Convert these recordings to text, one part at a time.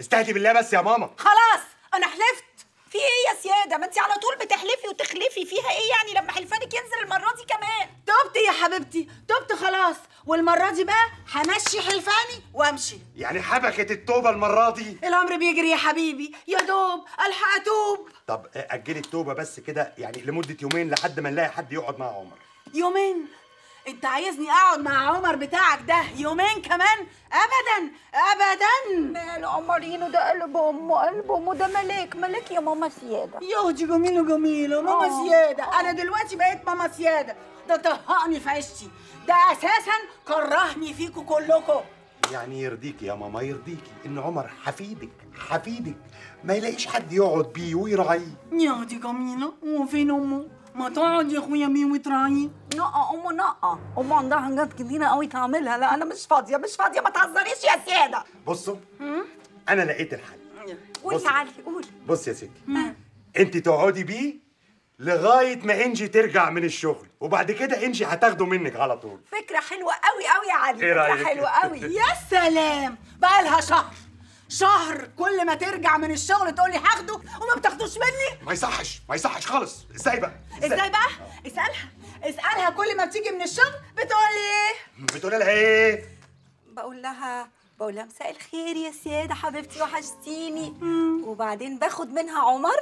استهدي بالله بس يا ماما خلاص انا حلفت في ايه يا سياده ما انت على طول بتحلفي وتخلفي فيها ايه يعني لما حلفانك ينزل المره دي كمان تبت يا حبيبتي تبت خلاص والمره دي بقى همشي حلفاني وامشي يعني حبكت التوبه المره دي الامر بيجري يا حبيبي يا دوب الحق اتوب طب اجلي التوبه بس كده يعني لمده يومين لحد ما نلاقي حد يقعد مع عمر يومين انت عايزني اقعد مع عمر بتاعك ده يومين كمان ابدا ابدا مال عمرينو ده قلب امه قلب امه ده ملاك ملاك يا ماما سياده يهدي جميله جميله ماما آه. سياده انا دلوقتي بقيت ماما سياده ده طهقني في عيشتي ده اساسا كرهني فيكوا كلكم يعني يرضيكي يا ماما يرضيكي ان عمر حفيدك حفيدك ما يلاقيش حد يقعد بيه ويراعيه يهدي جميله وفين امه ما تقعد يا اخويا بيه وتراعيه نقى امه نقى امه عندها حاجات كتيره قوي تعملها لا انا مش فاضيه مش فاضيه ما تهزريش يا سياده بصوا انا لقيت الحل قولي بص. تعالي قولي بص يا ستي انت تقعدي بيه لغايه ما انجي ترجع من الشغل وبعد كده انجي هتاخده منك على طول فكره حلوه قوي قوي يا علي إيه فكره رأيك؟ حلوه قوي يا سلام بقى لها شهر شهر كل ما ترجع من الشغل تقول لي هاخده وما بتاخدوش مني ما يصحش ما يصحش خالص ازاي بقى ازاي بقى اسالها اسالها كل ما بتيجي من الشغل بتقول لي ايه بتقولي لها ايه بقول لها بقول لها مساء الخير يا سياده حبيبتي وحشتيني وبعدين باخد منها عمر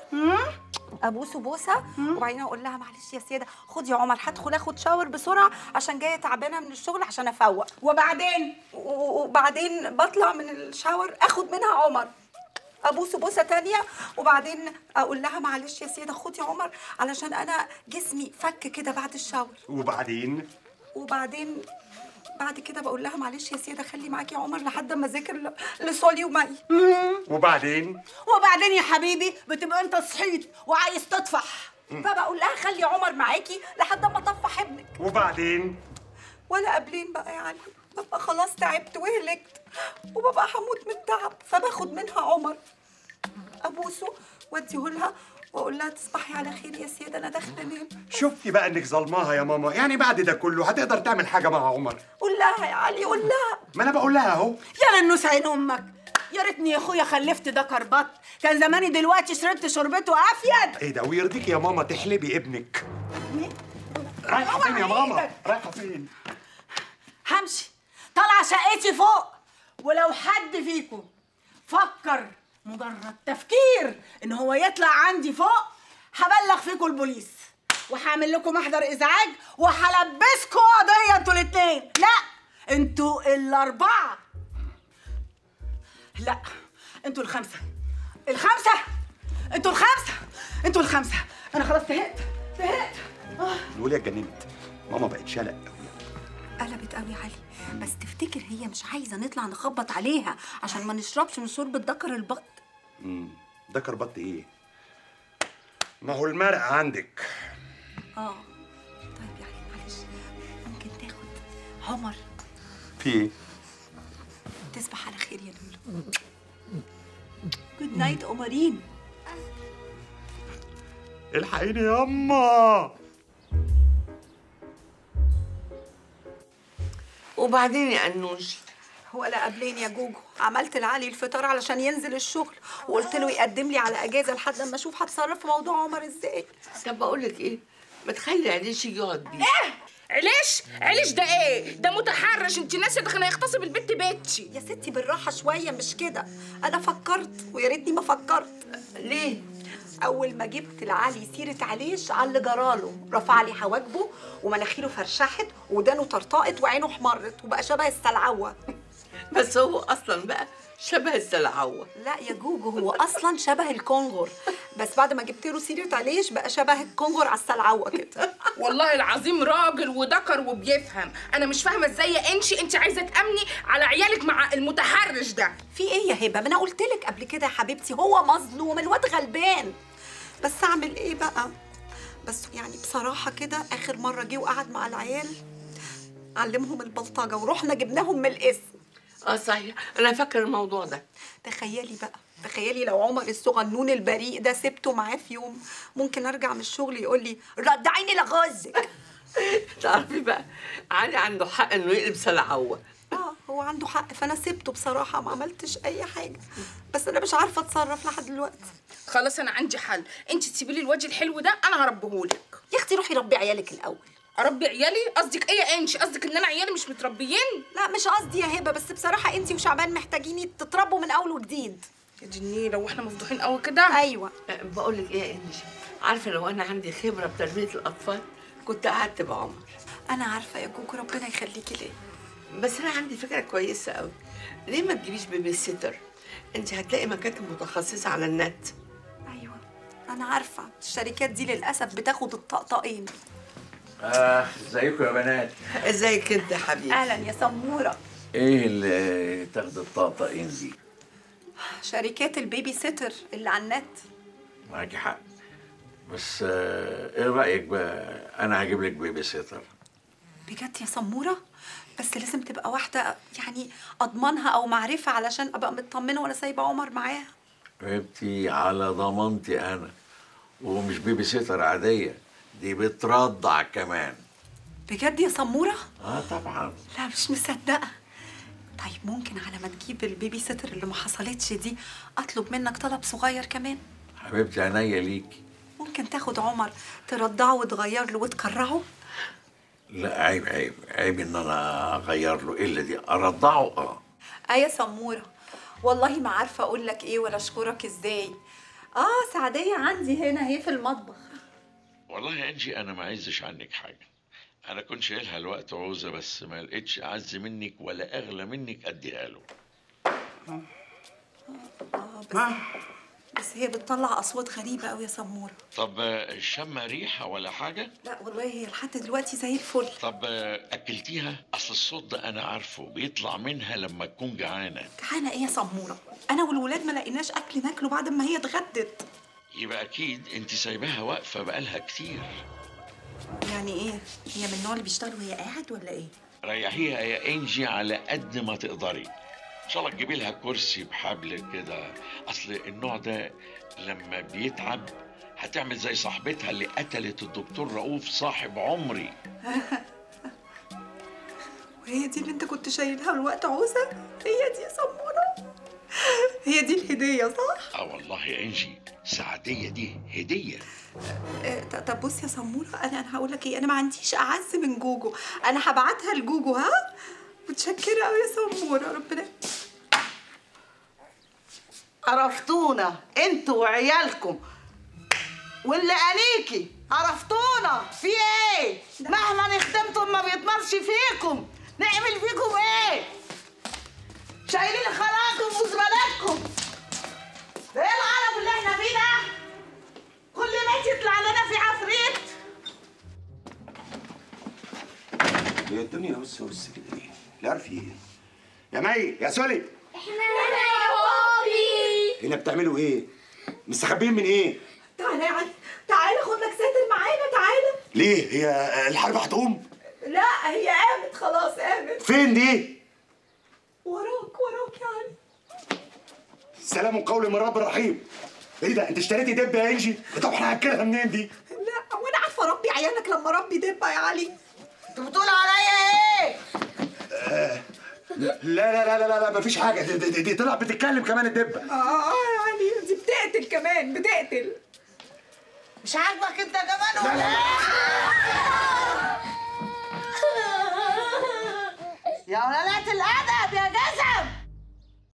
ابوسه بوسه وبعدين اقول لها معلش يا سياده خد يا عمر هدخل اخد شاور بسرعه عشان جايه تعبانه من الشغل عشان افوق وبعدين و- وبعدين بطلع من الشاور اخد منها عمر ابوسه بوسه تانية وبعدين اقول لها معلش يا سيده خد يا عمر علشان انا جسمي فك كده بعد الشاور وبعدين وبعدين بعد كده بقول لها معلش يا سيده خلي معاكي عمر لحد ما اذاكر ل- لصولي ومي وبعدين وبعدين يا حبيبي بتبقى انت صحيت وعايز تطفح فبقول لها خلي عمر معاكي لحد ما اطفح ابنك وبعدين ولا قبلين بقى يعني ببقى خلاص تعبت وهلكت وببقى هموت من التعب فباخد منها عمر ابوسه واديهولها واقول لها تصبحي على خير يا سيده انا داخله انام شفتي بقى انك ظلماها يا ماما يعني بعد ده كله هتقدر تعمل حاجه مع عمر قول لها يا علي قول لها ما انا بقول لها اهو يا لنوس عين امك يا ريتني يا اخويا خلفت ده كربط كان زماني دلوقتي شربت شربته افيد ايه ده ويرضيكي يا ماما تحلبي ابنك رايحه فين يا ماما رايحه فين همشي طالعه شقتي فوق ولو حد فيكم فكر مجرد تفكير ان هو يطلع عندي فوق هبلغ فيكم البوليس وهعمل لكم محضر ازعاج وهلبسكم قضيه انتوا الاتنين لا انتوا الاربعه لا انتوا الخمسه الخمسه انتوا الخمسه انتوا الخمسه انا خلاص زهقت زهقت آه. نقول يا اتجننت ماما بقت شلق قوي قلبت قوي علي بس تفتكر هي مش عايزه نطلع نخبط عليها عشان ما نشربش من شرب الدكر البط ده كربط ايه ما هو المرق عندك اه طيب يا علي معلش ممكن تاخد عمر في ايه تصبح على خير يا لولو جود نايت قمرين الحقيني ياما وبعدين يا انوش هو لا قبلين يا جوجو عملت لعلي الفطار علشان ينزل الشغل وقلت له يقدم لي على اجازه لحد اما اشوف هتصرف في موضوع عمر ازاي طب بقول لك ايه ما تخلي عريش يجي يقعد بيه علاش علاش ده ايه ده متحرش انت ناسيه ده كان هيغتصب البت بيتي يا ستي بالراحه شويه مش كده انا فكرت ويا ريتني ما فكرت ليه اول ما جبت لعلي سيره عليش على اللي جراله رفع لي حواجبه ومناخيره فرشحت ودانه طرطقت وعينه احمرت وبقى شبه السلعوه بس هو اصلا بقى شبه السلعوه لا يا جوجو هو اصلا شبه الكونغر بس بعد ما جبت له سيره عليش بقى شبه الكونغر على السلعوه كده والله العظيم راجل وذكر وبيفهم انا مش فاهمه ازاي يا انشي انت عايزه تامني على عيالك مع المتحرش ده في ايه يا هبه ما انا قلت لك قبل كده يا حبيبتي هو مظلوم الواد غلبان بس اعمل ايه بقى بس يعني بصراحه كده اخر مره جه وقعد مع العيال علمهم البلطجه ورحنا جبناهم من الاسم اه صحيح انا فاكر الموضوع ده تخيلي بقى تخيلي لو عمر الصغنون البريء ده سبته معاه في يوم ممكن ارجع من الشغل يقول لي رضعيني لغزك تعرفي بقى علي عنده حق انه يقلب سلعوه اه هو عنده حق فانا سبته بصراحه ما عملتش اي حاجه بس انا مش عارفه اتصرف لحد دلوقتي خلاص انا عندي حل انت تسيبي لي الواد الحلو ده انا هربيهولك يا اختي روحي ربي عيالك الاول اربي عيالي قصدك ايه يا انشي قصدك ان انا عيالي مش متربيين لا مش قصدي يا هبه بس بصراحه انت وشعبان محتاجين تتربوا من اول وجديد يا جنيه لو احنا مفضوحين قوي كده ايوه بقول لك ايه يا انجي عارفه لو انا عندي خبره بتربيه الاطفال كنت قعدت بعمر انا عارفه يا جوجو ربنا يخليكي ليه بس انا عندي فكره كويسه قوي ليه ما تجيبيش بيبي سيتر انت هتلاقي مكاتب متخصصه على النت ايوه انا عارفه الشركات دي للاسف بتاخد الطقطقين اه ازيكم يا بنات ازيك انت يا حبيبي اهلا يا سموره ايه اللي تاخد الطقطقين دي شركات البيبي سيتر اللي على النت معاكي حق بس آه ايه رايك بقى انا هجيب لك بيبي سيتر بجد يا سموره بس لازم تبقى واحده يعني اضمنها او معرفه علشان ابقى مطمنه وانا سايبه عمر معاها حبيبتي على ضمانتي انا ومش بيبي سيتر عاديه دي بترضع كمان بجد يا سموره اه طبعا لا مش مصدقه طيب ممكن على ما تجيب البيبي سيتر اللي ما حصلتش دي اطلب منك طلب صغير كمان حبيبتي عينيا ليكي ممكن تاخد عمر ترضعه وتغير له وتكرهه لا عيب عيب عيب ان انا اغير له الا دي ارضعه اه اه يا سموره والله ما عارفه اقول لك ايه ولا اشكرك ازاي اه سعديه عندي هنا اهي في المطبخ والله يا انجي انا ما عايزش عنك حاجه انا كنت شايلها الوقت عوزه بس ما لقيتش اعز منك ولا اغلى منك اديها له اه بس بس هي بتطلع اصوات غريبه قوي يا سموره طب آه، شم ريحه ولا حاجه لا والله هي لحد دلوقتي زي الفل طب آه، اكلتيها اصل الصوت ده انا عارفه بيطلع منها لما تكون جعانه جعانه ايه يا سموره انا والولاد ما لقيناش اكل ناكله بعد ما هي اتغدت يبقى اكيد انت سايباها واقفه بقالها كتير يعني ايه هي من النوع اللي بيشتغل وهي قاعد ولا ايه ريحيها يا انجي على قد ما تقدري ان شاء الله تجيبي لها كرسي بحبل كده اصل النوع ده لما بيتعب هتعمل زي صاحبتها اللي قتلت الدكتور رؤوف صاحب عمري وهي دي اللي انت كنت شايلها الوقت عوزه هي دي يا سموره هي دي الهديه صح اه والله يا انجي سعديه دي هديه آه، ط- طب بص يا سموره انا انا هقول لك ايه انا ما عنديش اعز من جوجو انا هبعتها لجوجو ها متشكره قوي يا سموره ربنا عرفتونا انتوا وعيالكم واللي قاليكي عرفتونا في ايه مهما نخدمتم ما بيطمرش فيكم نعمل فيكم ايه شايلين خراكم وزبالاتكم ده ايه العرب اللي احنا فيه ده كل ما يطلع لنا في عفريت هي الدنيا بص بص كده ليه؟ لا عارف ايه؟ يا مي يا سولي احنا هنا يا بابي هنا بتعملوا ايه؟ مستخبيين من ايه؟ تعالى يا علي تعالى خد لك ساتر معانا تعالى ليه؟ هي الحرب هتقوم؟ لا هي قامت خلاص قامت فين دي؟ وراك وراك يا علي سلام قولي من رب رحيم ايه ده انت اشتريتي دب يا انجي؟ طب احنا هناكلها منين دي؟ لا وانا عارفه اربي عيالك لما اربي دبه يا علي انتوا بتقولوا عليا ايه لا لا لا لا لا, لا مفيش حاجه دي, دي, دي, دي طلعت بتتكلم كمان الدبه اه يا علي دي بتقتل كمان بتقتل مش عاجبك انت كمان ولا ايه يا ولالات الادب يا جزم